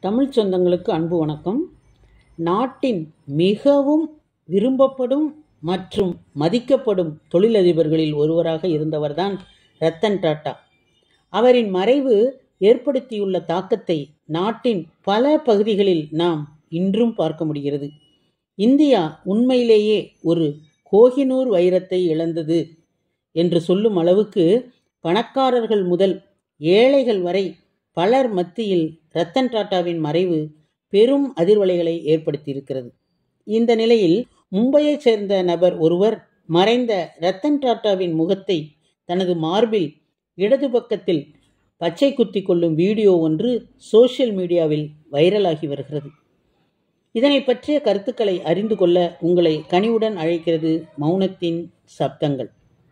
தமிழ் சொந்தங்களுக்கு அன்பு வணக்கம் நாட்டின் மிகவும் விரும்பப்படும் மற்றும் மதிக்கப்படும் தொழிலதிபர்களில் ஒருவராக இருந்தவர்தான் ரத்தன் டாட்டா அவரின் மறைவு ஏற்படுத்தியுள்ள தாக்கத்தை நாட்டின் பல பகுதிகளில் நாம் இன்றும் பார்க்க முடிகிறது இந்தியா உண்மையிலேயே ஒரு கோஹினூர் வைரத்தை இழந்தது என்று சொல்லும் அளவுக்கு பணக்காரர்கள் முதல் ஏழைகள் வரை பலர் மத்தியில் ரத்தன் டாட்டாவின் மறைவு பெரும் அதிர்வலைகளை ஏற்படுத்தியிருக்கிறது இந்த நிலையில் மும்பையைச் சேர்ந்த நபர் ஒருவர் மறைந்த ரத்தன் டாட்டாவின் முகத்தை தனது மார்பில் இடது பக்கத்தில் பச்சை குத்தி கொள்ளும் வீடியோ ஒன்று சோஷியல் மீடியாவில் வைரலாகி வருகிறது இதனை பற்றிய கருத்துக்களை அறிந்து கொள்ள உங்களை கனிவுடன் அழைக்கிறது மௌனத்தின் சப்தங்கள்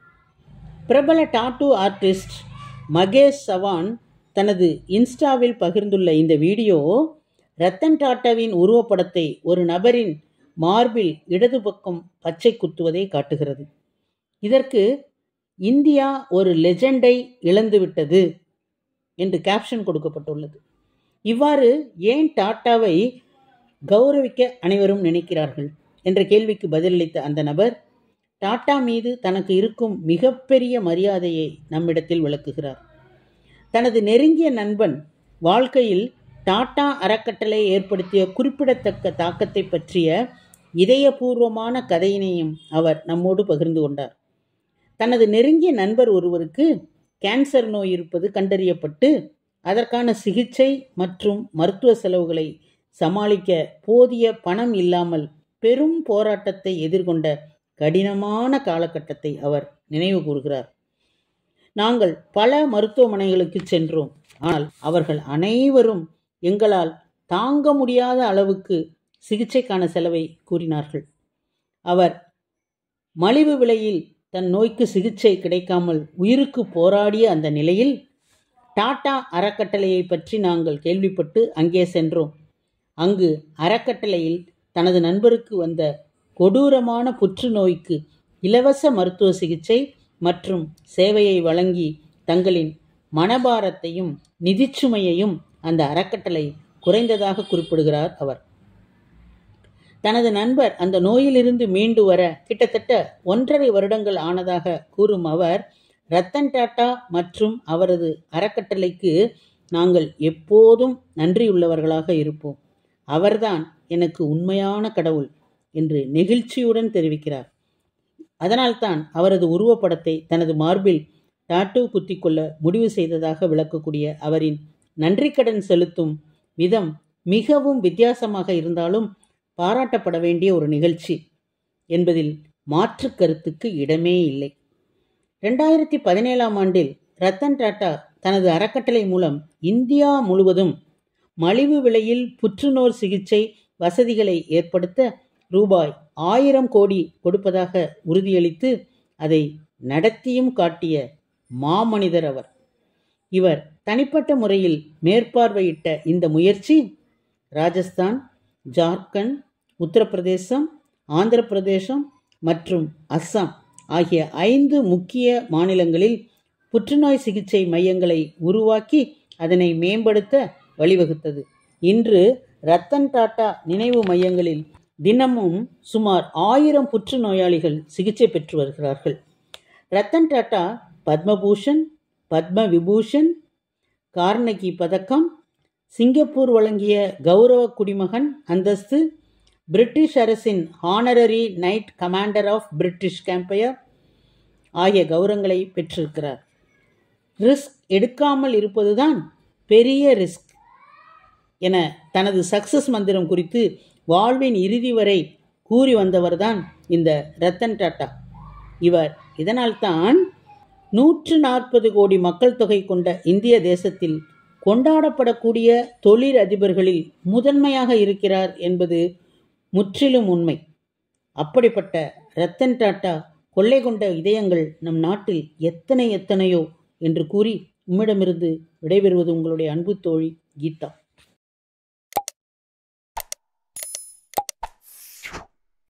பிரபல டாட்டூ ஆர்டிஸ்ட் மகேஷ் சவான் தனது இன்ஸ்டாவில் பகிர்ந்துள்ள இந்த வீடியோ ரத்தன் டாட்டாவின் உருவப்படத்தை ஒரு நபரின் மார்பில் இடது பக்கம் பச்சை குத்துவதை காட்டுகிறது இதற்கு இந்தியா ஒரு லெஜெண்டை இழந்துவிட்டது என்று கேப்ஷன் கொடுக்கப்பட்டுள்ளது இவ்வாறு ஏன் டாட்டாவை கௌரவிக்க அனைவரும் நினைக்கிறார்கள் என்ற கேள்விக்கு பதிலளித்த அந்த நபர் டாட்டா மீது தனக்கு இருக்கும் மிகப்பெரிய மரியாதையை நம்மிடத்தில் விளக்குகிறார் தனது நெருங்கிய நண்பன் வாழ்க்கையில் டாடா அறக்கட்டளை ஏற்படுத்திய குறிப்பிடத்தக்க தாக்கத்தை பற்றிய இதயபூர்வமான கதையினையும் அவர் நம்மோடு பகிர்ந்து கொண்டார் தனது நெருங்கிய நண்பர் ஒருவருக்கு கேன்சர் நோய் இருப்பது கண்டறியப்பட்டு அதற்கான சிகிச்சை மற்றும் மருத்துவ செலவுகளை சமாளிக்க போதிய பணம் இல்லாமல் பெரும் போராட்டத்தை எதிர்கொண்ட கடினமான காலகட்டத்தை அவர் நினைவு கூறுகிறார் நாங்கள் பல மருத்துவமனைகளுக்கு சென்றோம் ஆனால் அவர்கள் அனைவரும் எங்களால் தாங்க முடியாத அளவுக்கு சிகிச்சைக்கான செலவை கூறினார்கள் அவர் மலிவு விலையில் தன் நோய்க்கு சிகிச்சை கிடைக்காமல் உயிருக்கு போராடிய அந்த நிலையில் டாடா அறக்கட்டளையை பற்றி நாங்கள் கேள்விப்பட்டு அங்கே சென்றோம் அங்கு அறக்கட்டளையில் தனது நண்பருக்கு வந்த கொடூரமான புற்றுநோய்க்கு இலவச மருத்துவ சிகிச்சை மற்றும் சேவையை வழங்கி தங்களின் மனபாரத்தையும் நிதிச்சுமையையும் அந்த அறக்கட்டளை குறைந்ததாக குறிப்பிடுகிறார் அவர் தனது நண்பர் அந்த நோயிலிருந்து மீண்டு வர கிட்டத்தட்ட ஒன்றரை வருடங்கள் ஆனதாக கூறும் அவர் ரத்தன் டாட்டா மற்றும் அவரது அறக்கட்டளைக்கு நாங்கள் எப்போதும் நன்றியுள்ளவர்களாக இருப்போம் அவர்தான் எனக்கு உண்மையான கடவுள் என்று நெகிழ்ச்சியுடன் தெரிவிக்கிறார் அதனால்தான் அவரது உருவப்படத்தை தனது மார்பில் டாட்டூ குத்திக்கொள்ள முடிவு செய்ததாக விளக்கக்கூடிய அவரின் நன்றிக்கடன் செலுத்தும் விதம் மிகவும் வித்தியாசமாக இருந்தாலும் பாராட்டப்பட வேண்டிய ஒரு நிகழ்ச்சி என்பதில் மாற்று கருத்துக்கு இடமே இல்லை ரெண்டாயிரத்தி பதினேழாம் ஆண்டில் ரத்தன் டாட்டா தனது அறக்கட்டளை மூலம் இந்தியா முழுவதும் மலிவு விலையில் புற்றுநோய் சிகிச்சை வசதிகளை ஏற்படுத்த ரூபாய் ஆயிரம் கோடி கொடுப்பதாக உறுதியளித்து அதை நடத்தியும் காட்டிய மாமனிதர் அவர் இவர் தனிப்பட்ட முறையில் மேற்பார்வையிட்ட இந்த முயற்சி ராஜஸ்தான் ஜார்க்கண்ட் உத்தரப்பிரதேசம் ஆந்திர பிரதேசம் மற்றும் அஸ்ஸாம் ஆகிய ஐந்து முக்கிய மாநிலங்களில் புற்றுநோய் சிகிச்சை மையங்களை உருவாக்கி அதனை மேம்படுத்த வழிவகுத்தது இன்று ரத்தன் டாட்டா நினைவு மையங்களில் தினமும் சுமார் ஆயிரம் புற்றுநோயாளிகள் சிகிச்சை பெற்று வருகிறார்கள் ரத்தன் டாட்டா பத்மபூஷன் பத்ம விபூஷன் கார்னகி பதக்கம் சிங்கப்பூர் வழங்கிய கௌரவ குடிமகன் அந்தஸ்து பிரிட்டிஷ் அரசின் honorary knight commander of British empire ஆகிய கௌரவங்களை பெற்றிருக்கிறார் ரிஸ்க் எடுக்காமல் இருப்பதுதான் பெரிய ரிஸ்க் என தனது சக்சஸ் மந்திரம் குறித்து வாழ்வின் இறுதி வரை கூறி வந்தவர்தான் இந்த ரத்தன் டாட்டா இவர் இதனால்தான் நூற்று நாற்பது கோடி மக்கள் தொகை கொண்ட இந்திய தேசத்தில் கொண்டாடப்படக்கூடிய தொழில் அதிபர்களில் முதன்மையாக இருக்கிறார் என்பது முற்றிலும் உண்மை அப்படிப்பட்ட ரத்தன் டாட்டா கொள்ளை கொண்ட இதயங்கள் நம் நாட்டில் எத்தனை எத்தனையோ என்று கூறி உம்மிடமிருந்து விடைபெறுவது உங்களுடைய அன்பு தோழி கீதா